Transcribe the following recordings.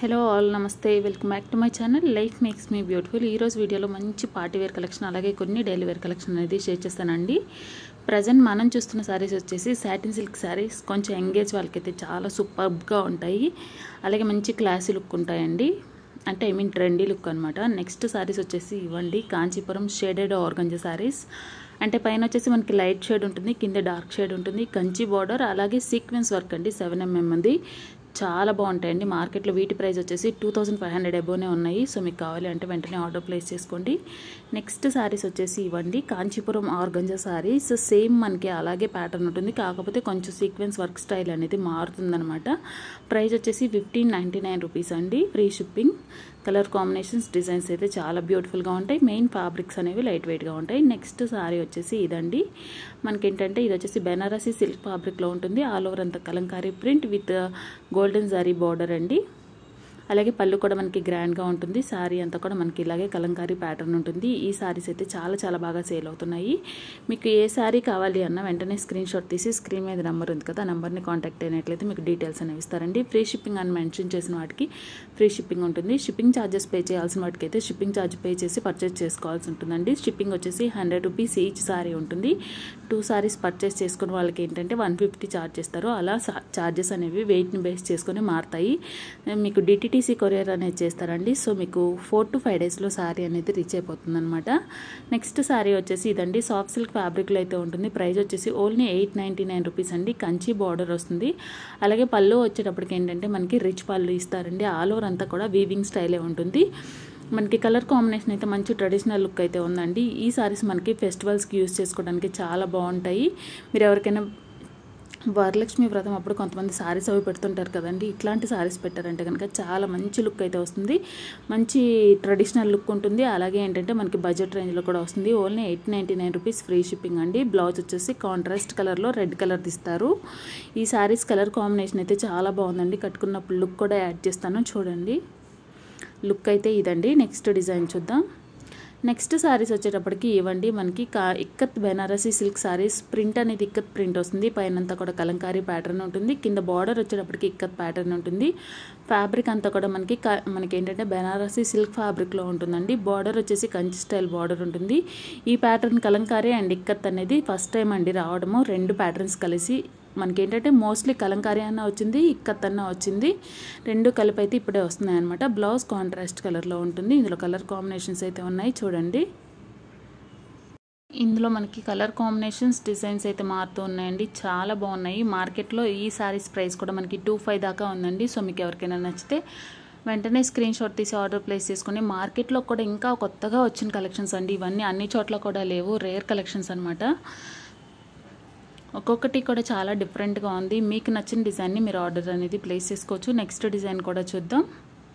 hello all నమస్తే welcome back to my channel life makes me beautiful ఈరోజు వీడియోలో మంచి పార్టీ వేర్ కలెక్షన్ అలాగే కొన్ని డైలీ వేర్ కలెక్షన్ అనేది షేర్ చేస్తానండి ప్రజెంట్ మనం చూస్తున్న శారీస్ వచ్చేసి సాటిన్ సిల్క్ శారీస్ కొంచెం ఎంగేజ్ వాళ్ళకైతే చాలా సూపర్గా ఉంటాయి అలాగే మంచి క్లాసీ లుక్ ఉంటాయండి అంటే ఐ మీన్ ట్రెండీ లుక్ అనమాట నెక్స్ట్ శారీస్ వచ్చేసి ఇవ్వండి కాంచీపురం షేడెడ్ ఆర్గంజా శారీస్ అంటే పైన వచ్చేసి మనకి లైట్ షేడ్ ఉంటుంది కింద డార్క్ షేడ్ ఉంటుంది కంచి బార్డర్ అలాగే సీక్వెన్స్ వర్క్ అండి సెవెన్ ఎంఎం ఉంది చాలా బాగుంటాయండి మార్కెట్లో వీటి ప్రైస్ వచ్చేసి టూ థౌజండ్ ఫైవ్ హండ్రెడ్ అబోనే ఉన్నాయి సో మీకు కావాలి అంటే వెంటనే ఆర్డర్ ప్లేస్ చేసుకోండి నెక్స్ట్ శారీస్ వచ్చేసి ఇవ్వండి కాంచీపురం ఆర్గంజా శారీస్ సేమ్ మనకి అలాగే ప్యాటర్న్ ఉంటుంది కాకపోతే కొంచెం సీక్వెన్స్ వర్క్ స్టైల్ అనేది మారుతుందనమాట ప్రైస్ వచ్చేసి ఫిఫ్టీన్ నైంటీ నైన్ రూపీస్ అండి free shipping colour combinations designs అయితే చాలా బ్యూటిఫుల్గా ఉంటాయి మెయిన్ ఫ్యాబ్రిక్స్ అనేవి లైట్ వెయిట్గా ఉంటాయి నెక్స్ట్ శారీ వచ్చేసి ఇదండి మనకి ఏంటంటే ఇది వచ్చేసి బెనారసీ సిల్క్ ఫ్యాబ్రిక్లో ఉంటుంది ఆల్ ఓవర్ అంత kalamkari print with golden zari border అండి అలాగే పళ్ళు కూడా మనకి గ్రాండ్గా ఉంటుంది శారీ అంతా కూడా మనకి ఇలాగే కలంకారీ ప్యాటర్న్ ఉంటుంది ఈ శారీస్ అయితే చాలా చాలా బాగా సేల్ అవుతున్నాయి మీకు ఏ శారీ కావాలి అన్న వెంటనే స్క్రీన్ షాట్ తీసి స్క్రీన్ మీద నెంబర్ ఉంది కదా నెంబర్ని కాంటాక్ట్ అయినట్లయితే మీకు డీటెయిల్స్ అనేవి ఇస్తారండి ఫ్రీ షిప్పింగ్ అని మెన్షన్ చేసిన వాటికి ఫ్రీ షిప్పింగ్ ఉంటుంది షిప్పింగ్ ఛార్జెస్ పే చేయాల్సిన వాటికి అయితే షిప్పింగ్ ఛార్జ్ పే చేసి పర్చేస్ చేసుకోవాల్సి ఉంటుందండి షిప్పింగ్ వచ్చేసి హండ్రెడ్ రూపీస్ ఈచ్ శారీ ఉంటుంది టూ శారీస్ పర్చేస్ చేసుకున్న వాళ్ళకి ఏంటంటే వన్ ఫిఫ్టీ ఛార్జ్ చేస్తారు అలా ఛార్జెస్ అనేవి వెయిట్ని బేస్ చేసుకొని మారుతాయి మీకు డిటిటీసీ కొరియర్ అనేది చేస్తారండి సో మీకు ఫోర్ టు ఫైవ్ డేస్లో శారీ అనేది రీచ్ అయిపోతుంది అనమాట నెక్స్ట్ శారీ వచ్చేసి ఇదండి సాఫ్ట్ సిల్క్ ఫ్యాబ్రిక్లో అయితే ఉంటుంది ప్రైస్ వచ్చేసి only eight ninety nine rupees అండి కంచి బార్డర్ వస్తుంది అలాగే పళ్ళు వచ్చేటప్పటికి ఏంటంటే మనకి రిచ్ పళ్ళు ఇస్తారండి ఆల్ ఓవర్ అంతా కూడా వీవింగ్ స్టైలే ఉంటుంది మనకి కలర్ కాంబినేషన్ అయితే మంచి ట్రెడిషనల్ లుక్ అయితే ఉందండి ఈ సారీస్ మనకి ఫెస్టివల్స్కి యూస్ చేసుకోవడానికి చాలా బాగుంటాయి మీరు ఎవరికైనా వరలక్ష్మి వ్రతం అప్పుడు కొంతమంది శారీస్ అవి పెడుతుంటారు కదండి ఇట్లాంటి శారీస్ పెట్టారంటే కనుక చాలా మంచి లుక్ అయితే వస్తుంది మంచి ట్రెడిషనల్ లుక్ ఉంటుంది అలాగే ఏంటంటే మనకి బడ్జెట్ రేంజ్లో కూడా వస్తుంది only eight ninety nine rupees free shipping అండి బ్లౌజ్ వచ్చేసి కాంట్రాస్ట్ కలర్లో రెడ్ కలర్ తీస్తారు ఈ శారీస్ కలర్ కాంబినేషన్ అయితే చాలా బాగుందండి కట్టుకున్నప్పుడు లుక్ కూడా యాడ్ చేస్తాను చూడండి లుక్ అయితే ఇదండి నెక్స్ట్ డిజైన్ చూద్దాం నెక్స్ట్ శారీస్ వచ్చేటప్పటికి ఇవ్వండి మనకి కా ఇక్కత్ బెనారసీ సిల్క్ శారీస్ ప్రింట్ అనేది ఇక్కత్ ప్రింట్ వస్తుంది పైనంతా కూడా కలంకారీ ప్యాటర్న్ ఉంటుంది కింద బార్డర్ వచ్చేటప్పటికి ఇక్కత్ ప్యాటర్న్ ఉంటుంది ఫ్యాబ్రిక్ అంతా కూడా మనకి మనకి ఏంటంటే బెనారసీ సిల్క్ ఫ్యాబ్రిక్లో ఉంటుందండి బార్డర్ వచ్చేసి కంచి స్టైల్ బార్డర్ ఉంటుంది ఈ ప్యాటర్న్ కలంకారీ అండ్ ఇక్కత్ అనేది ఫస్ట్ టైం అండి రావడము రెండు ప్యాటర్న్స్ కలిసి మనకి ఏంటంటే మోస్ట్లీ కలంకారీ అన్న వచ్చింది ఇక్కత్ అన్న వచ్చింది రెండు కలిపి అయితే ఇప్పుడే వస్తున్నాయి అనమాట బ్లౌజ్ కాంట్రాస్ట్ కలర్లో ఉంటుంది ఇందులో కలర్ కాంబినేషన్స్ అయితే ఉన్నాయి చూడండి ఇందులో మనకి కలర్ కాంబినేషన్స్ డిజైన్స్ అయితే మారుతూ ఉన్నాయండి చాలా బాగున్నాయి మార్కెట్లో ఈ శారీస్ ప్రైస్ కూడా మనకి టూ ఫైవ్ దాకా ఉందండి సో మీకు ఎవరికైనా నచ్చితే వెంటనే స్క్రీన్ షాట్ తీసి ఆర్డర్ ప్లేస్ చేసుకుని మార్కెట్లో కూడా ఇంకా కొత్తగా వచ్చిన కలెక్షన్స్ అండి ఇవన్నీ అన్ని చోట్ల కూడా లేవు రేర్ కలెక్షన్స్ అనమాట ఒక్కొక్కటి కూడా చాలా డిఫరెంట్గా ఉంది మీకు నచ్చిన డిజైన్ని మీరు ఆర్డర్ అనేది ప్లేస్ చేసుకోవచ్చు నెక్స్ట్ డిజైన్ కూడా చూద్దాం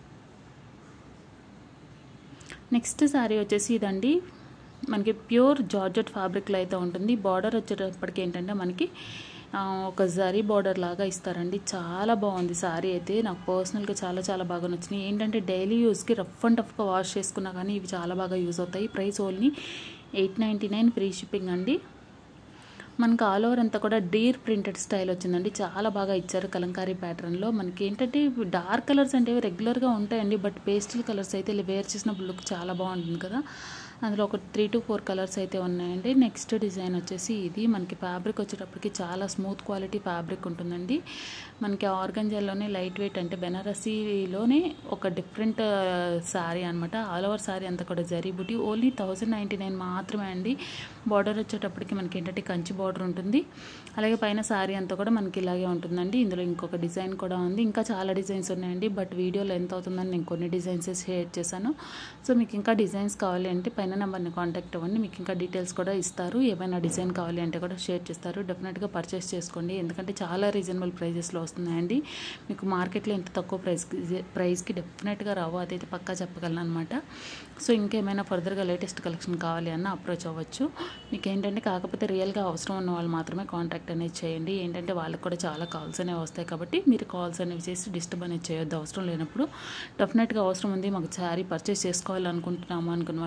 నెక్స్ట్ శారీ వచ్చేసి ఇదండి మనకి ప్యూర్ జార్జెట్ ఫ్యాబ్రిక్లో అయితే ఉంటుంది బార్డర్ వచ్చేటప్పటికి ఏంటంటే మనకి ఒక జరీ బార్డర్ లాగా ఇస్తారండి చాలా బాగుంది శారీ అయితే నాకు పర్సనల్గా చాలా చాలా బాగా నచ్చినాయి ఏంటంటే డైలీ యూస్కి రఫ్ అండ్ టఫ్గా వాష్ చేసుకున్నా కానీ ఇవి చాలా బాగా యూజ్ అవుతాయి price only eight ninety nine free shipping అండి మనకి ఆల్ ఓవర్ అంతా కూడా డీర్ ప్రింటెడ్ స్టైల్ వచ్చిందండి చాలా బాగా ఇచ్చారు కలంకారీ ప్యాటర్న్లో మనకి ఏంటంటే డార్క్ కలర్స్ అంటే రెగ్యులర్గా ఉంటాయండి బట్ పేస్టల్ కలర్స్ అయితే వేర్ చేసినప్పుడు లుక్ చాలా బాగుంటుంది కదా అందులో ఒక త్రీ టు ఫోర్ కలర్స్ అయితే ఉన్నాయండి నెక్స్ట్ డిజైన్ వచ్చేసి ఇది మనకి ఫ్యాబ్రిక్ వచ్చేటప్పటికి చాలా స్మూత్ క్వాలిటీ ఫ్యాబ్రిక్ ఉంటుందండి మనకి ఆర్గంజాల్లోనే లైట్ వెయిట్ అంటే బెనారసీలోనే ఒక డిఫరెంట్ శారీ అనమాట ఆల్ ఓవర్ శారీ అంతా కూడా జరీ బుటీ ఓన్లీ థౌజండ్ నైంటీ నైన్ మాత్రమే అండి బార్డర్ వచ్చేటప్పటికి మనకి ఏంటంటే కంచి బార్డర్ ఉంటుంది అలాగే పైన శారీ అంతా కూడా మనకి ఇలాగే ఉంటుందండి ఇందులో ఇంకొక డిజైన్ కూడా ఉంది ఇంకా చాలా డిజైన్స్ ఉన్నాయండి బట్ వీడియోలో ఎంత అవుతుందని నేను కొన్ని డిజైన్స్ షేర్ చేశాను సో మీకు ఇంకా డిజైన్స్ కావాలి అంటే పైన నెంబర్ని కాంటాక్ట్ అవ్వండి మీకు ఇంకా డీటెయిల్స్ కూడా ఇస్తారు ఏమైనా డిజైన్ కావాలి అంటే కూడా షేర్ చేస్తారు డెఫినెట్గా పర్చేస్ చేసుకోండి ఎందుకంటే చాలా రీజనబుల్ ప్రైజెస్లో వస్తున్నాయండి మీకు మార్కెట్లో ఇంత తక్కువ ప్రైస్కి ప్రైస్కి డెఫినెట్గా రావు అదైతే పక్కా చెప్పగలను అనమాట సో ఇంకేమైనా ఫర్దర్గా లేటెస్ట్ కలెక్షన్ కావాలి అన్న అప్రోచ్ అవ్వచ్చు మీకు ఏంటంటే కాకపోతే రియల్గా అవసరం ఉన్న వాళ్ళు మాత్రమే కాంటాక్ట్ అనేది చేయండి ఏంటంటే వాళ్ళకి కూడా చాలా కాల్స్ అనేవి వస్తాయి కాబట్టి మీరు కాల్స్ అనేవి చేసి డిస్టర్బ్ అనేది చేయొద్దు అవసరం లేనప్పుడు డెఫినెట్గా అవసరం ఉంది మాకు శారీ పర్చేస్ చేసుకోవాలనుకుంటున్నాము అనుకున్న వాళ్ళు ష్యూర్గా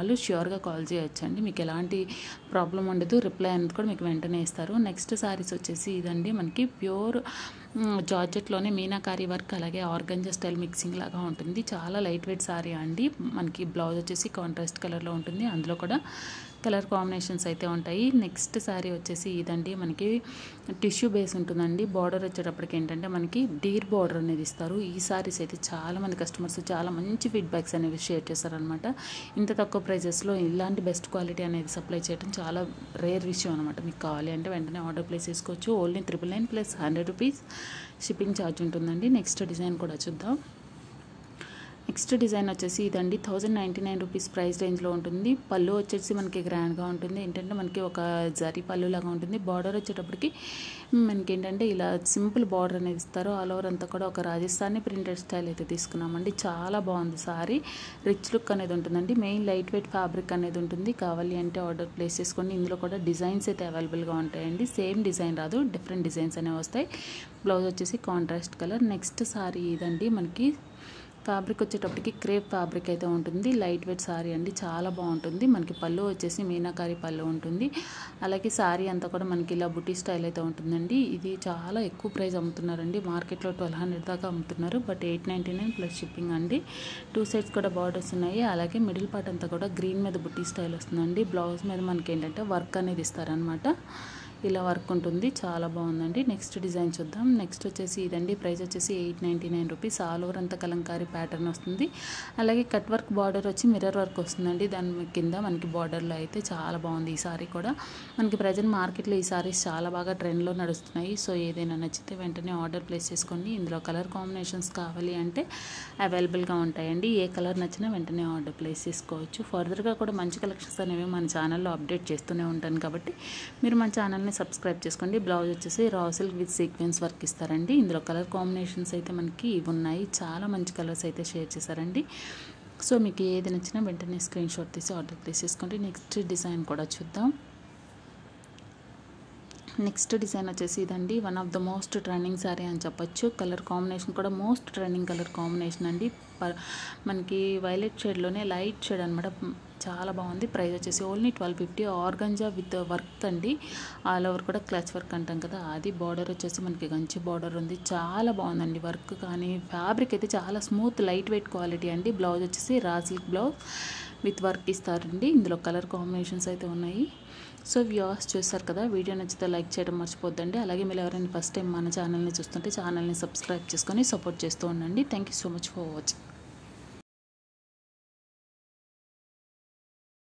ప్రాపర్గా కాల్ చేయొచ్చండి మీకు ఎలాంటి ప్రాబ్లం ఉండదు రిప్లై అనేది కూడా మీకు వెంటనే ఇస్తారు నెక్స్ట్ శారీస్ వచ్చేసి ఇదండి మనకి ప్యూర్ జార్జెట్లోనే మీనాకారి వర్క్ అలాగే ఆర్గంజా స్టైల్ మిక్సింగ్ లాగా ఉంటుంది చాలా లైట్ వెయిట్ సారీ అండి మనకి బ్లౌజ్ వచ్చేసి కాంట్రాస్ట్ కలర్లో ఉంటుంది అందులో కూడా కలర్ కాంబినేషన్స్ అయితే ఉంటాయి నెక్స్ట్ శారీ వచ్చేసి ఇదండి మనకి టిష్యూ బేస్ ఉంటుందండి బార్డర్ వచ్చేటప్పటికి ఏంటంటే మనకి డీర్ బార్డర్ అనేది ఇస్తారు ఈ సారీస్ అయితే చాలా మంది కస్టమర్స్ చాలా మంచి ఫీడ్బ్యాక్స్ అనేవి షేర్ చేస్తారనమాట ఇంత తక్కువ ప్రైజెస్లో ఇలాంటి బెస్ట్ క్వాలిటీ అనేది సప్లై చేయడం చాలా రేర్ విషయం అనమాట మీకు కావాలి అంటే వెంటనే ఆర్డర్ ప్లేస్ చేసుకోవచ్చు only triple nine plus hundred rupees shipping charge ఉంటుందండి నెక్స్ట్ డిజైన్ కూడా చూద్దాం నెక్స్ట్ డిజైన్ వచ్చేసి ఇదండి thousand ninety nine rupees price రేంజ్లో ఉంటుంది పళ్ళు వచ్చేసి మనకి గ్రాండ్గా ఉంటుంది ఏంటంటే మనకి ఒక జరీ పళ్ళు లాగా ఉంటుంది బార్డర్ వచ్చేటప్పటికి మనకి ఏంటంటే ఇలా సింపుల్ బార్డర్ అనేది ఇస్తారు ఆల్ ఓవర్ అంతా కూడా ఒక రాజస్థానీ ప్రింటెడ్ స్టైల్ అయితే తీసుకున్నామండి చాలా బాగుంది సారీ రిచ్ లుక్ అనేది ఉంటుందండి మెయిన్ లైట్ వెయిట్ ఫ్యాబ్రిక్ అనేది ఉంటుంది కావాలి అంటే ఆర్డర్ ప్లేస్ చేసుకోండి ఇందులో కూడా డిజైన్స్ అయితే అవైలబుల్గా ఉంటాయండి సేమ్ డిజైన్ రాదు డిఫరెంట్ డిజైన్స్ అనేవి వస్తాయి బ్లౌజ్ వచ్చేసి కాంట్రాస్ట్ కలర్ నెక్స్ట్ సారీ ఇదండి మనకి ఫ్యాబ్రిక్ వచ్చేటప్పటికి క్రేప్ ఫ్యాబ్రిక్ అయితే ఉంటుంది లైట్ వెయిట్ సారీ అండి చాలా బాగుంటుంది మనకి పళ్ళు వచ్చేసి మీనాకారి పళ్ళు ఉంటుంది అలాగే సారీ అంతా కూడా మనకి ఇలా బుటీ స్టైల్ అయితే ఉంటుందండి ఇది చాలా ఎక్కువ ప్రైస్ అమ్ముతున్నారండి మార్కెట్లో ట్వెల్వ్ హండ్రెడ్ దాకా అమ్ముతున్నారు but eight ninety nine plus shipping అండి టూ సైడ్స్ కూడా బార్డర్స్ ఉన్నాయి అలాగే మిడిల్ పార్ట్ అంతా కూడా గ్రీన్ మీద బుటీ స్టైల్ వస్తుందండి బ్లౌజ్ మీద మనకి ఏంటంటే వర్క్ అనేది ఇస్తారనమాట ఇలా వర్క్ ఉంటుంది చాలా బాగుందండి నెక్స్ట్ డిజైన్ చూద్దాం నెక్స్ట్ వచ్చేసి ఇదండి ప్రైస్ వచ్చేసి eight ninety nine rupees all over అంతా కలంకారీ ప్యాటర్న్ వస్తుంది అలాగే కట్ వర్క్ బార్డర్ వచ్చి మిర్రర్ వర్క్ వస్తుందండి దాని కింద మనకి బార్డర్లో అయితే చాలా బాగుంది ఈ సారీ కూడా మనకి ప్రజెంట్ మార్కెట్లో ఈ సారీస్ చాలా బాగా ట్రెండ్లో నడుస్తున్నాయి సో ఏదైనా నచ్చితే వెంటనే ఆర్డర్ ప్లేస్ చేసుకోండి ఇందులో కలర్ కాంబినేషన్స్ కావాలి అంటే అవైలబుల్గా ఉంటాయండి ఏ కలర్ నచ్చినా వెంటనే ఆర్డర్ ప్లేస్ చేసుకోవచ్చు ఫర్దర్గా కూడా మంచి కలెక్షన్స్ అనేవి మన ఛానల్లో అప్డేట్ చేస్తూనే ఉంటాను కాబట్టి మీరు మన ఛానల్ని సబ్స్క్రైబ్ చేసుకోండి బ్లౌజ్ వచ్చేసి raw silk with sequence work ఇస్తారండి ఇందులో కలర్ కాంబినేషన్స్ అయితే మనకి ఇవి ఉన్నాయి చాలా మంచి కలర్స్ అయితే షేర్ చేశారండి సో మీకు ఏది నచ్చినా వెంటనే స్క్రీన్ షాట్ తీసి ఆర్డర్ ప్లేస్ చేసుకోండి నెక్స్ట్ డిజైన్ కూడా చూద్దాం నెక్స్ట్ డిజైన్ వచ్చేసి ఇదండి one of the most trending sari అని చెప్పొచ్చు కలర్ కాంబినేషన్ కూడా మోస్ట్ ట్రెండింగ్ కలర్ కాంబినేషన్ అండి మనకి వైలెట్ షేడ్లోనే లైట్ షేడ్ అనమాట చాలా బాగుంది ప్రైస్ వచ్చేసి only twelve fifty organza with work అండి ఆల్ ఓవర్ కూడా క్లచ్ వర్క్ అంటాం కదా అది బార్డర్ వచ్చేసి మనకి గంచి బార్డర్ ఉంది చాలా బాగుందండి వర్క్ కానీ ఫ్యాబ్రిక్ అయితే చాలా స్మూత్ లైట్ వెయిట్ క్వాలిటీ అండి బ్లౌజ్ వచ్చేసి raw silk blouse with work ఇస్తారండి ఇందులో కలర్ కాంబినేషన్స్ అయితే ఉన్నాయి సో వ్యూవర్స్ చూస్తారు కదా వీడియో నచ్చితే లైక్ చేయడం మర్చిపోద్దండి అలాగే మీరు ఎవరైనా ఫస్ట్ టైం మన ఛానల్ని చూస్తుంటే ఛానల్ని సబ్స్క్రైబ్ చేసుకొని సపోర్ట్ చేస్తూ ఉండండి thank you so much for watching